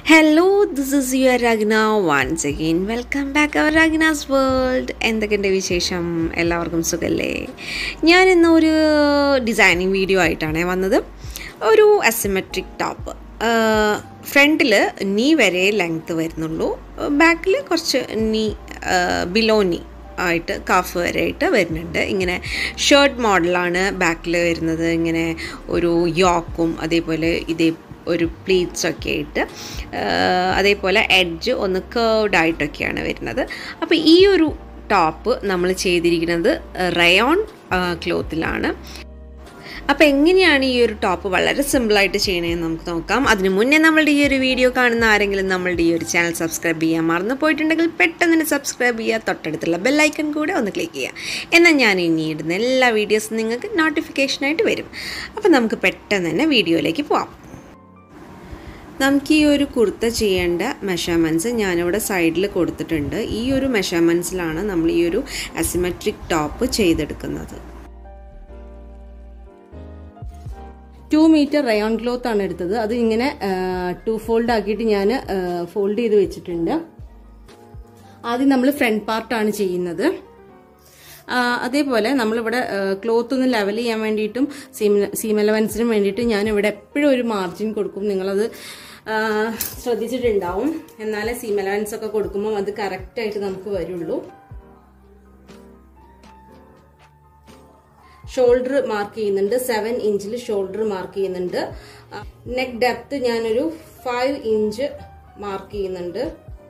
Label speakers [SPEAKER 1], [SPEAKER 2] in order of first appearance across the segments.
[SPEAKER 1] hello this is your Ragna once again welcome back our Ragna's world എന്തൊക്കെയുണ്ട് വിശേഷം എല്ലാവർക്കും സുഖല്ലേ ഞാൻ ഇന്ന് ഒരു ഡിസൈനിങ് വീഡിയോ ആയിട്ടാണ് വന്നത് ഒരു അസിമെട്രിക് ടോപ്പ് ഫ്രണ്ടിൽ നീ വരെ ലെങ്ത്ത് വരുന്നുള്ളൂ ബാക്കിൽ കുറച്ച് നീ ബിലോ നീ ആയിട്ട് കാഫ് വരെ ആയിട്ട് വരുന്നുണ്ട് ഇങ്ങനെ ഷർട്ട് മോഡലാണ് ബാക്കിൽ വരുന്നത് ഇങ്ങനെ ഒരു യോക്കും അതേപോലെ ഇതേ ഒരു പ്ലീറ്റ്സ് ഒക്കെ ആയിട്ട് അതേപോലെ എഡ്ജ് ഒന്ന് കേർഡ് ആയിട്ടൊക്കെയാണ് വരുന്നത് അപ്പോൾ ഈ ഒരു ടോപ്പ് നമ്മൾ ചെയ്തിരിക്കുന്നത് റയോൺ ക്ലോത്തിലാണ് അപ്പോൾ എങ്ങനെയാണ് ഈ ഒരു ടോപ്പ് വളരെ സിമ്പിളായിട്ട് ചെയ്യണമെന്ന് നമുക്ക് നോക്കാം അതിന് മുന്നേ നമ്മളുടെ ഈ ഒരു വീഡിയോ കാണുന്ന ആരെങ്കിലും നമ്മളുടെ ഈ ഒരു ചാനൽ സബ്സ്ക്രൈബ് ചെയ്യാൻ മറന്നു പോയിട്ടുണ്ടെങ്കിൽ പെട്ടെന്ന് തന്നെ സബ്സ്ക്രൈബ് ചെയ്യുക തൊട്ടടുത്തുള്ള ബെല്ലൈക്കൺ കൂടെ ഒന്ന് ക്ലിക്ക് ചെയ്യുക എന്നാൽ ഞാൻ ഇനി ഇടുന്ന എല്ലാ വീഡിയോസും നിങ്ങൾക്ക് നോട്ടിഫിക്കേഷനായിട്ട് വരും അപ്പോൾ നമുക്ക് പെട്ടെന്ന് തന്നെ വീഡിയോയിലേക്ക് പോവാം നമുക്ക് ഈ ഒരു കുർത്ത ചെയ്യേണ്ട മെഷർമെൻറ്റ്സ് ഞാനിവിടെ സൈഡിൽ കൊടുത്തിട്ടുണ്ട് ഈ ഒരു മെഷർമെൻറ്റ്സിലാണ് നമ്മൾ ഈ ഒരു അസിമെട്രിക് ടോപ്പ് ചെയ്തെടുക്കുന്നത്
[SPEAKER 2] ടു മീറ്റർ റയോൺ ക്ലോത്ത് ആണ് എടുത്തത് അത് ഇങ്ങനെ ടു ഫോൾഡ് ആക്കിയിട്ട് ഞാൻ ഫോൾഡ് ചെയ്ത് വെച്ചിട്ടുണ്ട് ആദ്യം നമ്മൾ ഫ്രണ്ട് പാർട്ടാണ് ചെയ്യുന്നത് അതേപോലെ നമ്മളിവിടെ ക്ലോത്ത് ഒന്ന് ലെവൽ ചെയ്യാൻ വേണ്ടിയിട്ടും സീം സീം എലവൻസിനും വേണ്ടിയിട്ട് ഞാൻ ഇവിടെ എപ്പോഴും ഒരു മാർജിൻ കൊടുക്കും നിങ്ങളത് ശ്രദ്ധിച്ചിട്ടുണ്ടാവും എന്നാലേ സീം എലവൻസ് ഒക്കെ കൊടുക്കുമ്പോൾ അത് കറക്റ്റായിട്ട് നമുക്ക് വരുള്ളൂ ഷോൾഡർ മാർക്ക് ചെയ്യുന്നുണ്ട് സെവൻ ഇഞ്ചിൽ ഷോൾഡർ മാർക്ക് ചെയ്യുന്നുണ്ട് നെക്ക് ഡെപ്ത് ഞാനൊരു ഫൈവ് ഇഞ്ച് മാർക്ക് ചെയ്യുന്നുണ്ട്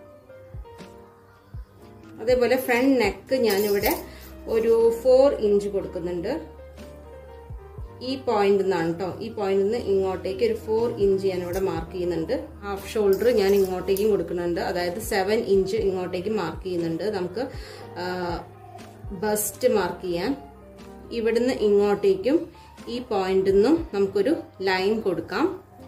[SPEAKER 2] അതേപോലെ ഫ്രണ്ട് നെക്ക് ഞാനിവിടെ ഒരു ഫോർ ഇഞ്ച് കൊടുക്കുന്നുണ്ട് ഈ പോയിന്റ് നിന്നാണ് കേട്ടോ ഈ പോയിന്റ് നിന്ന് ഇങ്ങോട്ടേക്ക് ഒരു ഫോർ ഇഞ്ച് ഞാൻ ഇവിടെ മാർക്ക് ചെയ്യുന്നുണ്ട് ഹാഫ് ഷോൾഡർ ഞാൻ ഇങ്ങോട്ടേക്കും കൊടുക്കുന്നുണ്ട് അതായത് സെവൻ ഇഞ്ച് ഇങ്ങോട്ടേക്ക് മാർക്ക് ചെയ്യുന്നുണ്ട് നമുക്ക് ബസ്റ്റ് മാർക്ക് ചെയ്യാൻ ഇവിടുന്ന് ഇങ്ങോട്ടേക്കും ഈ പോയിന്റിൽ നിന്നും നമുക്കൊരു ലൈൻ കൊടുക്കാം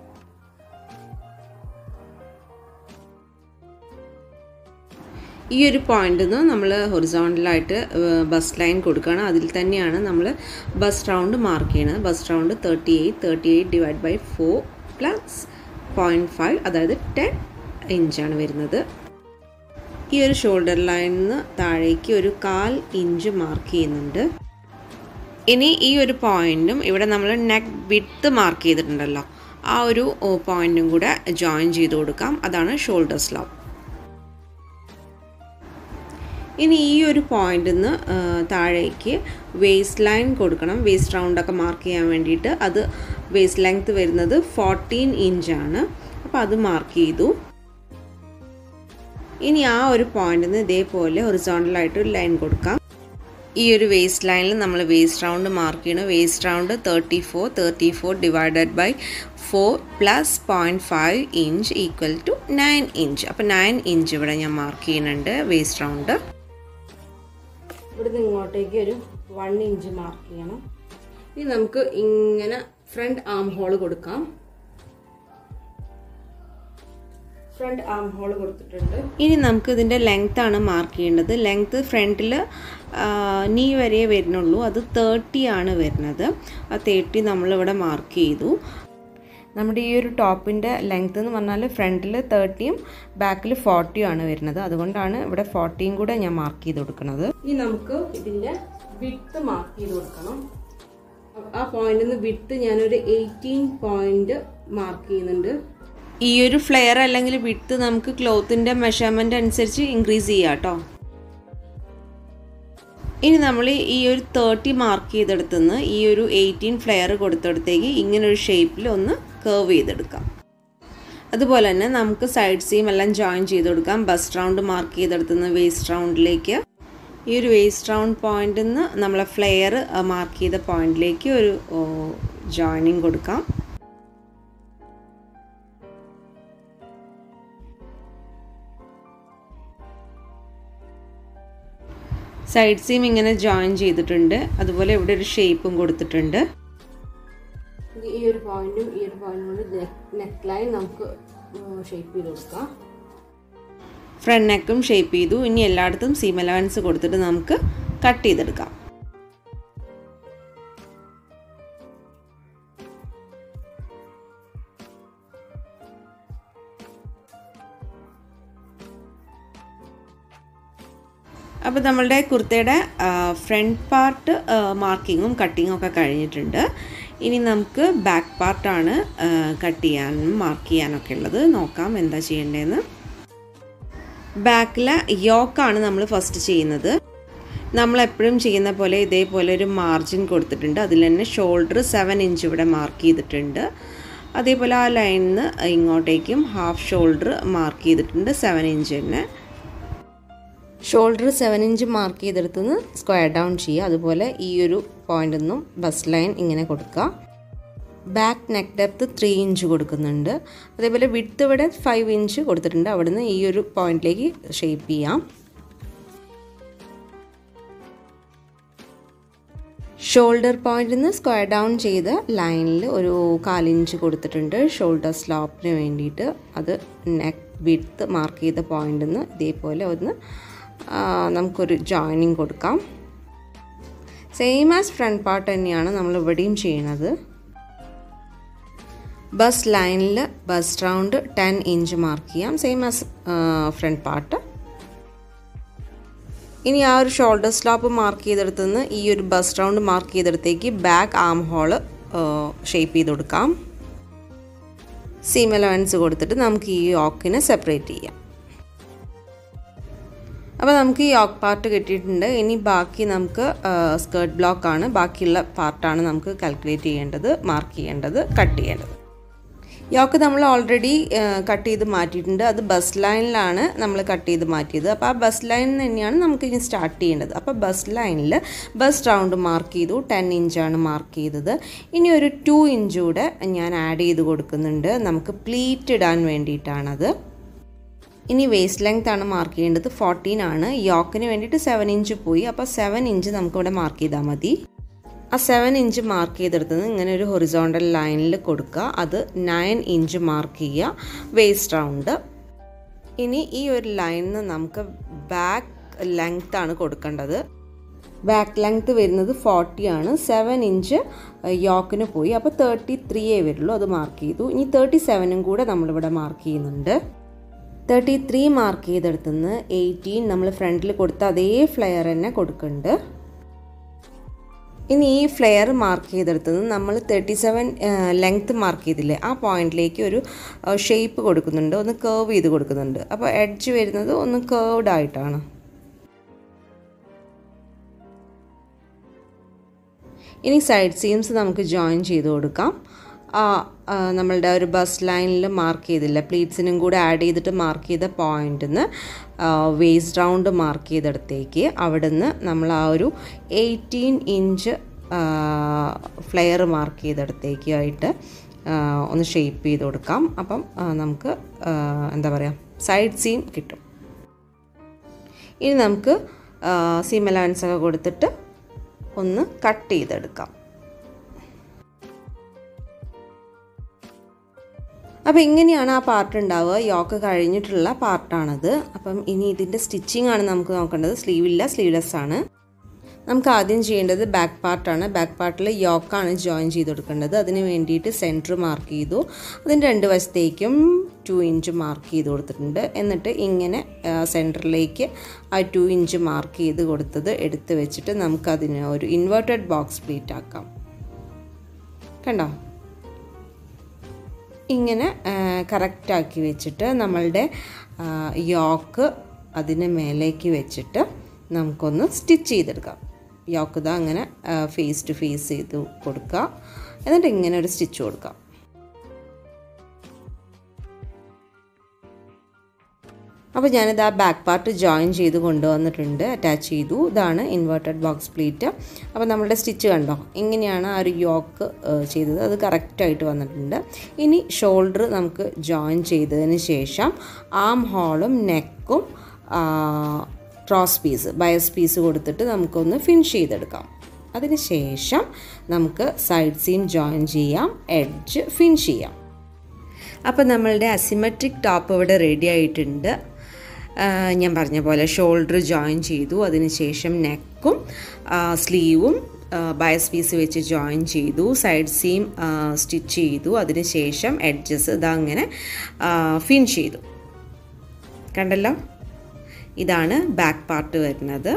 [SPEAKER 1] ഈ ഒരു പോയിന്റിൽ നിന്ന് നമ്മൾ ഹൊറിസോണ്ടലായിട്ട് ബസ് ലൈൻ കൊടുക്കുകയാണ് അതിൽ തന്നെയാണ് നമ്മൾ ബസ് റൗണ്ട് മാർക്ക് ചെയ്യുന്നത് bust round thirty eight thirty eight divide by four plus point five അതായത് ടെൻ ഇഞ്ചാണ് വരുന്നത് ഈ ഒരു ഷോൾഡർ ലൈനിൽ നിന്ന് താഴേക്ക് ഒരു കാൽ ഇഞ്ച് മാർക്ക് ചെയ്യുന്നുണ്ട് ഇനി ഈ ഒരു പോയിന്റും ഇവിടെ നമ്മൾ നെക്ക് വിത്ത് മാർക്ക് ചെയ്തിട്ടുണ്ടല്ലോ ആ ഒരു പോയിന്റും കൂടെ ജോയിൻ ചെയ്ത് കൊടുക്കാം അതാണ് ഷോൾഡർ സ്ലോപ്പ് ഇനി ഈ ഒരു പോയിന്റിൽ നിന്ന് താഴേക്ക് വേസ്റ്റ് ലൈൻ കൊടുക്കണം വേസ്റ്റ് റൗണ്ടൊക്കെ മാർക്ക് ചെയ്യാൻ വേണ്ടിയിട്ട് അത് വേസ്റ്റ് ലെങ്ത് വരുന്നത് ഫോർട്ടീൻ ഇഞ്ചാണ് അപ്പോൾ അത് മാർക്ക് ചെയ്തു ഇനി ആ ഒരു പോയിന്റിൽ നിന്ന് ഇതേപോലെ ഹൊറിസോണ്ടലായിട്ട് ഒരു ലൈൻ കൊടുക്കാം ഈ ഒരു വേസ്റ്റ് ലൈനിൽ നമ്മൾ വേസ്റ്റ് റൗണ്ട് മാർക്ക് ചെയ്യണം waist round thirty four thirty four divided by four plus point five inch equal to nine inch അപ്പോൾ നയൻ ഇഞ്ച് ഇവിടെ ഞാൻ മാർക്ക് ചെയ്യുന്നുണ്ട് വേസ്റ്റ് റൗണ്ട്
[SPEAKER 2] ഇവിടുന്ന് ഇങ്ങോട്ടേക്ക് ഒരു വൺ ഇഞ്ച് മാർക്ക് ചെയ്യണം ഇനി നമുക്ക് ഇങ്ങനെ ഫ്രണ്ട് ആം ഹോൾ കൊടുക്കാം ഫ്രണ്ട് ആം ഹോൾ കൊടുത്തിട്ടുണ്ട്
[SPEAKER 1] ഇനി നമുക്ക് ഇതിൻ്റെ ലെങ്ത് ആണ് മാർക്ക് ചെയ്യേണ്ടത് ലെങ്ത് ഫ്രണ്ടിൽ നീ വരെ വരുന്നുള്ളൂ അത് തേർട്ടി ആണ് വരുന്നത് ആ തേർട്ടി നമ്മളിവിടെ മാർക്ക് ചെയ്തു നമ്മുടെ ഈ ഒരു ടോപ്പിൻ്റെ ലെങ്ത് എന്ന് പറഞ്ഞാൽ ഫ്രണ്ടിൽ തേർട്ടിയും ബാക്കിൽ ഫോർട്ടിയും ആണ് വരുന്നത് അതുകൊണ്ടാണ് ഇവിടെ ഫോർട്ടിയും കൂടെ ഞാൻ മാർക്ക് ചെയ്ത് കൊടുക്കുന്നത്
[SPEAKER 2] ഇനി നമുക്ക് ഇതിൻ്റെ വിട്ട് മാർക്ക് ചെയ്ത് കൊടുക്കണം ആ പോയിന്റിൽ നിന്ന് വിട്ട് ഞാനൊരു എയ്റ്റീൻ പോയിന്റ് മാർക്ക് ചെയ്യുന്നുണ്ട്
[SPEAKER 1] ഈ ഒരു ഫ്ലെയർ അല്ലെങ്കിൽ വിട്ട് നമുക്ക് ക്ലോത്തിൻ്റെ മെഷർമെൻ്റ് അനുസരിച്ച് ഇൻക്രീസ് ചെയ്യാം കേട്ടോ ഇനി നമ്മൾ ഈ ഒരു തേർട്ടി മാർക്ക് ചെയ്തെടുത്തുനിന്ന് ഈ ഒരു എയ്റ്റീൻ ഫ്ലെയർ കൊടുത്തെടുത്തേക്ക് ഇങ്ങനെ ഒരു ഷേപ്പിൽ ഒന്ന് കേർവ് ചെയ്തെടുക്കാം അതുപോലെ തന്നെ നമുക്ക് സൈഡ് സീം എല്ലാം ജോയിൻ ചെയ്ത് കൊടുക്കാം ബസ് റൗണ്ട് മാർക്ക് ചെയ്തെടുത്തുനിന്ന് വേസ്റ്റ് റൗണ്ടിലേക്ക് ഈ ഒരു വേസ്റ്റ് റൗണ്ട് പോയിന്റിൽ നിന്ന് നമ്മളെ ഫ്ലെയർ മാർക്ക് ചെയ്ത പോയിന്റിലേക്ക് ഒരു ജോയിനിങ് കൊടുക്കാം സൈഡ് സീം ഇങ്ങനെ ജോയിൻ ചെയ്തിട്ടുണ്ട് അതുപോലെ ഇവിടെ ഒരു ഷേപ്പും കൊടുത്തിട്ടുണ്ട്
[SPEAKER 2] ഈ ഒരു പോയിന്റും ഈ ഒരു പോയിന്റും കൊണ്ട് നെക്ക് ലൈൻ നമുക്ക് ഷേപ്പ് ചെയ്ത് കൊടുക്കാം
[SPEAKER 1] ഫ്രണ്ട് നെക്കും ഷേപ്പ് ചെയ്തു ഇനി എല്ലായിടത്തും സീം അലവൻസ് കൊടുത്തിട്ട് നമുക്ക് കട്ട് ചെയ്തെടുക്കാം അപ്പോൾ നമ്മളുടെ കുർത്തയുടെ ഫ്രണ്ട് പാർട്ട് മാർക്കിങ്ങും കട്ടിങ്ങും ഒക്കെ കഴിഞ്ഞിട്ടുണ്ട് ഇനി നമുക്ക് ബാക്ക് പാർട്ടാണ് കട്ട് ചെയ്യാനും മാർക്ക് ചെയ്യാനൊക്കെ ഉള്ളത് നോക്കാം എന്താ ചെയ്യേണ്ടതെന്ന് ബാക്കിലെ യോക്കാണ് നമ്മൾ ഫസ്റ്റ് ചെയ്യുന്നത് നമ്മൾ എപ്പോഴും ചെയ്യുന്ന പോലെ ഇതേപോലെ ഒരു മാർജിൻ കൊടുത്തിട്ടുണ്ട് അതിൽ തന്നെ ഷോൾഡർ സെവൻ ഇഞ്ച് ഇവിടെ മാർക്ക് ചെയ്തിട്ടുണ്ട് അതേപോലെ ആ ലൈനിൽ നിന്ന് ഇങ്ങോട്ടേക്കും ഹാഫ് ഷോൾഡർ മാർക്ക് ചെയ്തിട്ടുണ്ട് സെവൻ ഇഞ്ച് തന്നെ ഷോൾഡർ സെവൻ ഇഞ്ച് മാർക്ക് ചെയ്തെടുത്തുനിന്ന് സ്ക്വയർ ഡൗൺ ചെയ്യുക അതുപോലെ ഈ ഒരു പോയിന്റിൽ നിന്നും ബസ് ലൈൻ ഇങ്ങനെ കൊടുക്കുക back neck depth three inch കൊടുക്കുന്നുണ്ട് അതേപോലെ വിഡ്ത്ത് ഇവിടെ ഫൈവ് ഇഞ്ച് കൊടുത്തിട്ടുണ്ട് അവിടുന്ന് ഈ ഒരു പോയിന്റിലേക്ക് ഷേപ്പ് ചെയ്യാം ഷോൾഡർ പോയിന്റിൽ നിന്ന് സ്ക്വയർ ഡൗൺ ചെയ്ത ലൈനിൽ ഒരു കാലിഞ്ച് കൊടുത്തിട്ടുണ്ട് ഷോൾഡർ സ്ലോപ്പിന് വേണ്ടിയിട്ട് അത് നെക്ക് വിഡ്ത്ത് മാർക്ക് ചെയ്ത പോയിന്റിൽ നിന്ന് ഇതേപോലെ ഒന്ന് നമുക്കൊരു ജോയിനിങ് കൊടുക്കാം സെയിം ആസ് ഫ്രണ്ട് പാർട്ട് തന്നെയാണ് നമ്മൾ ഇവിടെയും ചെയ്യണത് ബസ് ലൈനിൽ bust round ten inch mark ചെയ്യാം സെയിം ആസ് ഫ്രണ്ട് പാർട്ട് ഇനി ആ ഒരു ഷോൾഡർ സ്ലോപ്പ് മാർക്ക് ചെയ്തെടുത്തുനിന്ന് ഈ ഒരു ബസ് റൗണ്ട് മാർക്ക് ചെയ്തെടുത്തേക്ക് ബാക്ക് ആം ഹോള് ഷേപ്പ് ചെയ്ത് കൊടുക്കാം സീം അലവൻസ് കൊടുത്തിട്ട് നമുക്ക് ഈ യോക്കിനെ സെപ്പറേറ്റ് ചെയ്യാം അപ്പോൾ നമുക്ക് ഈ യോക്ക് പാർട്ട് കിട്ടിയിട്ടുണ്ട് ഇനി ബാക്കി നമുക്ക് സ്കേർട്ട് ബ്ലോക്കാണ് ബാക്കിയുള്ള പാർട്ടാണ് നമുക്ക് കാൽക്കുലേറ്റ് ചെയ്യേണ്ടത് മാർക്ക് ചെയ്യേണ്ടത് കട്ട് ചെയ്യേണ്ടത് യോക്ക് നമ്മൾ ഓൾറെഡി കട്ട് ചെയ്ത് മാറ്റിയിട്ടുണ്ട് അത് ബസ് ലൈനിലാണ് നമ്മൾ കട്ട് ചെയ്ത് മാറ്റിയത് അപ്പോൾ ആ ബസ് ലൈൻ തന്നെയാണ് നമുക്ക് ഇനി സ്റ്റാർട്ട് ചെയ്യേണ്ടത് അപ്പോൾ ബസ് ലൈനിൽ ബസ് റൗണ്ട് മാർക്ക് ചെയ്തു ടെൻ ഇഞ്ചാണ് മാർക്ക് ചെയ്തത് ഇനി ഒരു ടു ഇഞ്ച് കൂടെ ഞാൻ ആഡ് ചെയ്ത് കൊടുക്കുന്നുണ്ട് നമുക്ക് പ്ലീറ്റ് ഇടാൻ വേണ്ടിയിട്ടാണത് ഇനി വേസ്റ്റ് ലെങ്ത് ആണ് മാർക്ക് ചെയ്യേണ്ടത് ഫോർട്ടീൻ ആണ് യോക്കിന് വേണ്ടിയിട്ട് സെവൻ ഇഞ്ച് പോയി അപ്പോൾ സെവൻ ഇഞ്ച് നമുക്കിവിടെ മാർക്ക് ചെയ്താൽ മതി ആ സെവൻ ഇഞ്ച് മാർക്ക് ചെയ്തെടുത്തത് ഇങ്ങനെ ഒരു ഹൊറിസോണ്ടൽ ലൈനിൽ കൊടുക്കുക അത് നയൻ ഇഞ്ച് മാർക്ക് ചെയ്യുക വേസ്റ്റ് റൗണ്ട് ഇനി ഈ ഒരു ലൈനിൽ നമുക്ക് ബാക്ക് ലെങ്ത് ആണ് കൊടുക്കേണ്ടത് ബാക്ക് ലെങ്ത് വരുന്നത് ഫോർട്ടി ആണ് സെവൻ ഇഞ്ച് യോക്കിന് പോയി അപ്പോൾ തേർട്ടി ത്രീയേ വരുള്ളൂ അത് മാർക്ക് ചെയ്തു ഇനി തേർട്ടി സെവനും കൂടെ നമ്മളിവിടെ മാർക്ക് ചെയ്യുന്നുണ്ട് തേർട്ടി ത്രീ മാർക്ക് ചെയ്തെടുത്തുനിന്ന് എയ്റ്റീൻ നമ്മൾ ഫ്രണ്ടിൽ കൊടുത്ത അതേ ഫ്ലെയർ തന്നെ കൊടുക്കുന്നുണ്ട് ഇനി ഈ ഫ്ലെയർ മാർക്ക് ചെയ്തെടുത്തത് നമ്മൾ തേർട്ടി സെവൻ ലെങ്ത്ത് മാർക്ക് ചെയ്തില്ലേ ആ പോയിന്റിലേക്ക് ഒരു ഷേപ്പ് കൊടുക്കുന്നുണ്ട് ഒന്ന് കേർവ് ചെയ്ത് കൊടുക്കുന്നുണ്ട് അപ്പോൾ എഡ്ജ് വരുന്നത് ഒന്ന് കേർവ്ഡ് ആയിട്ടാണ് ഇനി സൈഡ് സീംസ് നമുക്ക് ജോയിൻ ചെയ്ത് കൊടുക്കാം നമ്മളുടെ ഒരു ബസ് ലൈനിൽ മാർക്ക് ചെയ്തില്ല പ്ലീറ്റ്സിനും കൂടെ ആഡ് ചെയ്തിട്ട് മാർക്ക് ചെയ്ത പോയിന്റിൽ നിന്ന് വേസ്റ്റ് റൗണ്ട് മാർക്ക് ചെയ്തെടുത്തേക്ക് അവിടുന്ന് നമ്മൾ ആ ഒരു എയ്റ്റീൻ ഇഞ്ച് ഫ്ലെയർ മാർക്ക് ചെയ്തെടുത്തേക്ക് ആയിട്ട് ഒന്ന് ഷേപ്പ് ചെയ്ത് കൊടുക്കാം അപ്പം നമുക്ക് എന്താ പറയുക സൈഡ് സീം കിട്ടും ഇനി നമുക്ക് സീം അലവൻസ് ഒക്കെ കൊടുത്തിട്ട് ഒന്ന് കട്ട് ചെയ്തെടുക്കാം അപ്പോൾ ഇങ്ങനെയാണ് ആ പാർട്ട് ഉണ്ടാവുക യോക്ക് കഴിഞ്ഞിട്ടുള്ള പാർട്ടാണത് അപ്പം ഇനി ഇതിൻ്റെ സ്റ്റിച്ചിങ് ആണ് നമുക്ക് നോക്കേണ്ടത് സ്ലീവില്ല സ്ലീവ്ലെസ് ആണ് നമുക്ക് ആദ്യം ചെയ്യേണ്ടത് ബാക്ക് പാർട്ടാണ് ബാക്ക് പാർട്ടിൽ യോക്കാണ് ജോയിൻ ചെയ്ത് കൊടുക്കേണ്ടത് അതിന് വേണ്ടിയിട്ട് സെൻറ്റർ മാർക്ക് ചെയ്തു അതിൻ്റെ രണ്ട് വശത്തേക്കും ടു ഇഞ്ച് മാർക്ക് ചെയ്ത് കൊടുത്തിട്ടുണ്ട് എന്നിട്ട് ഇങ്ങനെ സെൻറ്ററിലേക്ക് ആ ടു ഇഞ്ച് മാർക്ക് ചെയ്ത് കൊടുത്തത് എടുത്ത് വെച്ചിട്ട് നമുക്കതിന് ഒരു ഇൻവേർട്ടഡ് ബോക്സ് പ്ലീറ്റ് ആക്കാം കണ്ടോ ഇങ്ങനെ കറക്റ്റാക്കി വെച്ചിട്ട് നമ്മളുടെ യോക്ക് അതിന് മേലേക്ക് വെച്ചിട്ട് നമുക്കൊന്ന് സ്റ്റിച്ച് ചെയ്തെടുക്കാം യോക്ക് ഇതാ അങ്ങനെ ഫേസ് ടു ഫേസ് ചെയ്ത് കൊടുക്കുക എന്നിട്ട് ഇങ്ങനെ ഒരു സ്റ്റിച്ച് കൊടുക്കാം അപ്പോൾ ഞാനിത് ആ ബാക്ക് പാർട്ട് ജോയിൻ ചെയ്ത് കൊണ്ടുവന്നിട്ടുണ്ട് അറ്റാച്ച് ചെയ്തു ഇതാണ് ഇൻവേർട്ടഡ് ബോക്സ് പ്ലീറ്റ് അപ്പോൾ നമ്മുടെ സ്റ്റിച്ച് കണ്ടോ ഇങ്ങനെയാണ് ആ ഒരു യോക്ക് ചെയ്തത് അത് കറക്റ്റായിട്ട് വന്നിട്ടുണ്ട് ഇനി ഷോൾഡർ നമുക്ക് ജോയിൻ ചെയ്തതിന് ശേഷം ആം ഹോളും നെക്കും ക്രോസ് പീസ് ബയസ് പീസ് കൊടുത്തിട്ട് നമുക്കൊന്ന് ഫിനിഷ് ചെയ്തെടുക്കാം അതിന് ശേഷം നമുക്ക് സൈഡ് സീം ജോയിൻ ചെയ്യാം എഡ്ജ് ഫിനിഷ് ചെയ്യാം അപ്പോൾ നമ്മളുടെ അസിമെട്രിക് ടോപ്പ് ഇവിടെ റെഡി ആയിട്ടുണ്ട് ഞാൻ പറഞ്ഞ പോലെ ഷോൾഡർ ജോയിൻ ചെയ്തു അതിനുശേഷം നെക്കും സ്ലീവും ബയസ് പീസ് വെച്ച് ജോയിൻ ചെയ്തു സൈഡ് സീം സ്റ്റിച്ച് ചെയ്തു അതിനുശേഷം എഡ്ജസ് ഇതങ്ങനെ ഫിനിഷ് ചെയ്തു കണ്ടല്ലോ ഇതാണ് ബാക്ക് പാർട്ട് വരുന്നത്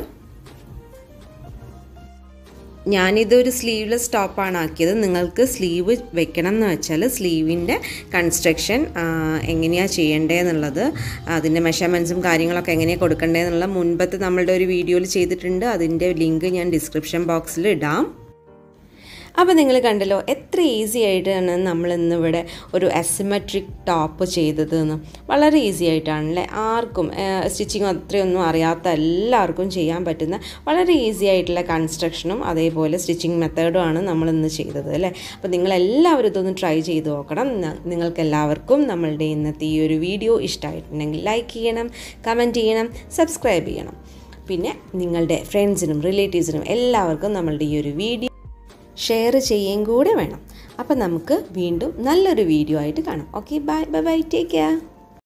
[SPEAKER 1] ഞാനിതൊരു സ്ലീവ്ലെസ് ടോപ്പാണ് ആക്കിയത് നിങ്ങൾക്ക് സ്ലീവ് വെക്കണം എന്ന് വെച്ചാൽ സ്ലീവിൻ്റെ കൺസ്ട്രക്ഷൻ എങ്ങനെയാണ് ചെയ്യേണ്ടതെന്നുള്ളത് അതിൻ്റെ മെഷർമെൻറ്റ്സും കാര്യങ്ങളൊക്കെ എങ്ങനെയാണ് കൊടുക്കേണ്ടതെന്നുള്ള മുൻപത്തെ നമ്മളുടെ ഒരു വീഡിയോയിൽ ചെയ്തിട്ടുണ്ട് അതിൻ്റെ ലിങ്ക് ഞാൻ ഡിസ്ക്രിപ്ഷൻ ബോക്സിൽ ഇടാം അപ്പോൾ നിങ്ങൾ കണ്ടല്ലോ എത്ര ഈസി ആയിട്ടാണ് നമ്മൾ ഇന്നിവിടെ ഒരു അസിമെട്രിക് ടോപ്പ് ചെയ്തത് എന്ന് വളരെ ഈസി ആയിട്ടാണല്ലേ ആർക്കും സ്റ്റിച്ചിങ് അത്രയൊന്നും അറിയാത്ത എല്ലാവർക്കും ചെയ്യാൻ പറ്റുന്ന വളരെ ഈസി ആയിട്ടുള്ള കൺസ്ട്രക്ഷനും അതേപോലെ സ്റ്റിച്ചിങ് മെത്തേഡും ആണ് നമ്മൾ ഇന്ന് ചെയ്തത് അല്ലേ അപ്പോൾ നിങ്ങളെല്ലാവരും ഇതൊന്ന് ട്രൈ ചെയ്ത് നോക്കണം നിങ്ങൾക്ക് എല്ലാവർക്കും നമ്മളുടെ ഇന്നത്തെ ഈ ഒരു വീഡിയോ ഇഷ്ടമായിട്ടുണ്ടെങ്കിൽ ലൈക്ക് ചെയ്യണം കമൻറ്റ് ചെയ്യണം സബ്സ്ക്രൈബ് ചെയ്യണം പിന്നെ നിങ്ങളുടെ ഫ്രണ്ട്സിനും റിലേറ്റീവ്സിനും എല്ലാവർക്കും നമ്മളുടെ ഈ ഒരു വീഡിയോ ഷെയർ ചെയ്യുകയും കൂടെ വേണം അപ്പം നമുക്ക് വീണ്ടും നല്ലൊരു വീഡിയോ ആയിട്ട് കാണാം okay bye bye bye take care